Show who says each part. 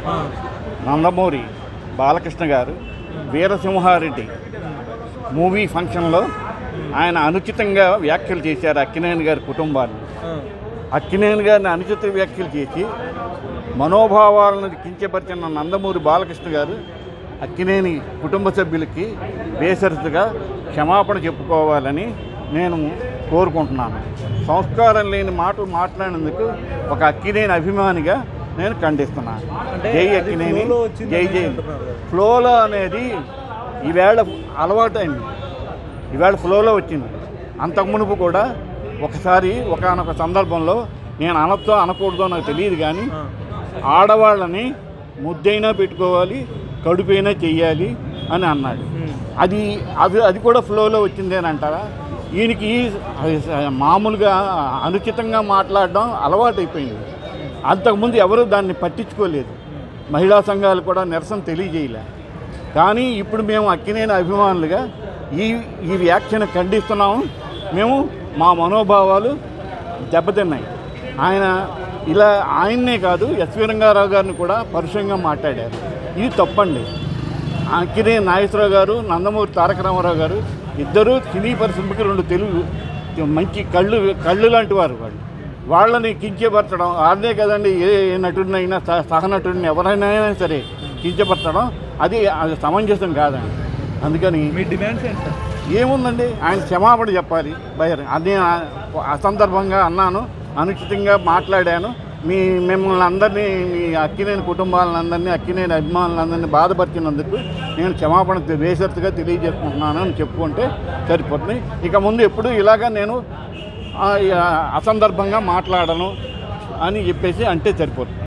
Speaker 1: నందమూరి బాలకృష్ణ గారు వీరసింహారెడ్డి మూవీ ఫంక్షన్లో ఆయన అనుచితంగా వ్యాఖ్యలు చేశారు అక్కినేని గారి కుటుంబాన్ని అక్కినేని గారిని అనుచిత వ్యాఖ్యలు చేసి మనోభావాలను కించపరిచిన నందమూరి బాలకృష్ణ గారు అక్కినేని కుటుంబ సభ్యులకి బేసరతుగా క్షమాపణ చెప్పుకోవాలని నేను కోరుకుంటున్నాను సంస్కారం లేని మాటలు మాట్లాడినందుకు ఒక అక్కినేని అభిమానిగా నేను ఖండిస్తున్నాను
Speaker 2: అంటే
Speaker 1: జై
Speaker 2: అది
Speaker 1: అక్కినేని
Speaker 2: ఫ్లోలో వచ్చిందని
Speaker 1: జై జై
Speaker 2: అంటున్నారు కదా.
Speaker 1: ఫ్లోలో అనేది ఈవేళ అలవాటైంది ఈవేళ ఫ్లోలో వచ్చింది అంతకు మునుపు కూడా ఒకసారి ఒకనొక సందర్భంలో నేను అనొచ్చో అనకూడదో నాకు తెలియదు కానీ ఆడవాళ్ళని ముద్దైనా పెట్టుకోవాలి కడుపైనా చెయ్యాలి అని అన్నాడు అది అది అది కూడా ఫ్లోలో వచ్చింది అని అంటారా ఈయనకి అది మామూలుగా అనుచితంగా మాట్లాడడం అలవాటైపోయింది అంతకుముందు ఎవరు దాన్ని పట్టించుకోలేదు మహిళా సంఘాలు కూడా నిరసన తెలియజేయలే కానీ ఇప్పుడు మేము అక్కినేని అభిమానులుగా ఈ ఈ వ్యాఖ్యను ఖండిస్తున్నాము మేము మా మనోభావాలు దెబ్బతిన్నాయి ఆయన ఇలా ఆయన్నే కాదు ఎస్వి రంగారావు గారిని కూడా పరుషంగా మాట్లాడారు ఇది తప్పండి అక్కినే నాగేశ్వరరావు గారు నందమూరి తారక రామారావు గారు ఇద్దరు సినీ పరిశ్రమకి రెండు తెలుగు మంచి కళ్ళు కళ్ళు లాంటి వారు వాళ్ళు వాళ్ళని కించపరచడం అదే కదండి ఏ ఏ నటుడినైనా సహ సహనటుడిని ఎవరైనా సరే కించపరచడం అది అది సమంజసం కాదండి అందుకని
Speaker 2: మీ డిమాండ్స్ ఏంటి సార్
Speaker 1: ఏముందండి ఆయన క్షమాపణ చెప్పాలి బహిర్ అది అసందర్భంగా అన్నాను అనుచితంగా మాట్లాడాను మీ మిమ్మల్ని అందరినీ మీ అక్కినేని కుటుంబాలందరినీ అక్కినేని అభిమానులందరినీ బాధపరిచినందుకు నేను క్షమాపణ బేసరతుగా తెలియజేసుకుంటున్నాను అని చెప్పుకుంటే సరిపోతుంది ఇక ముందు ఎప్పుడు ఇలాగా నేను ఆ, అసందర్భంగా మాట్లాడను అని చెప్పేసి అంటే సరిపోతుంది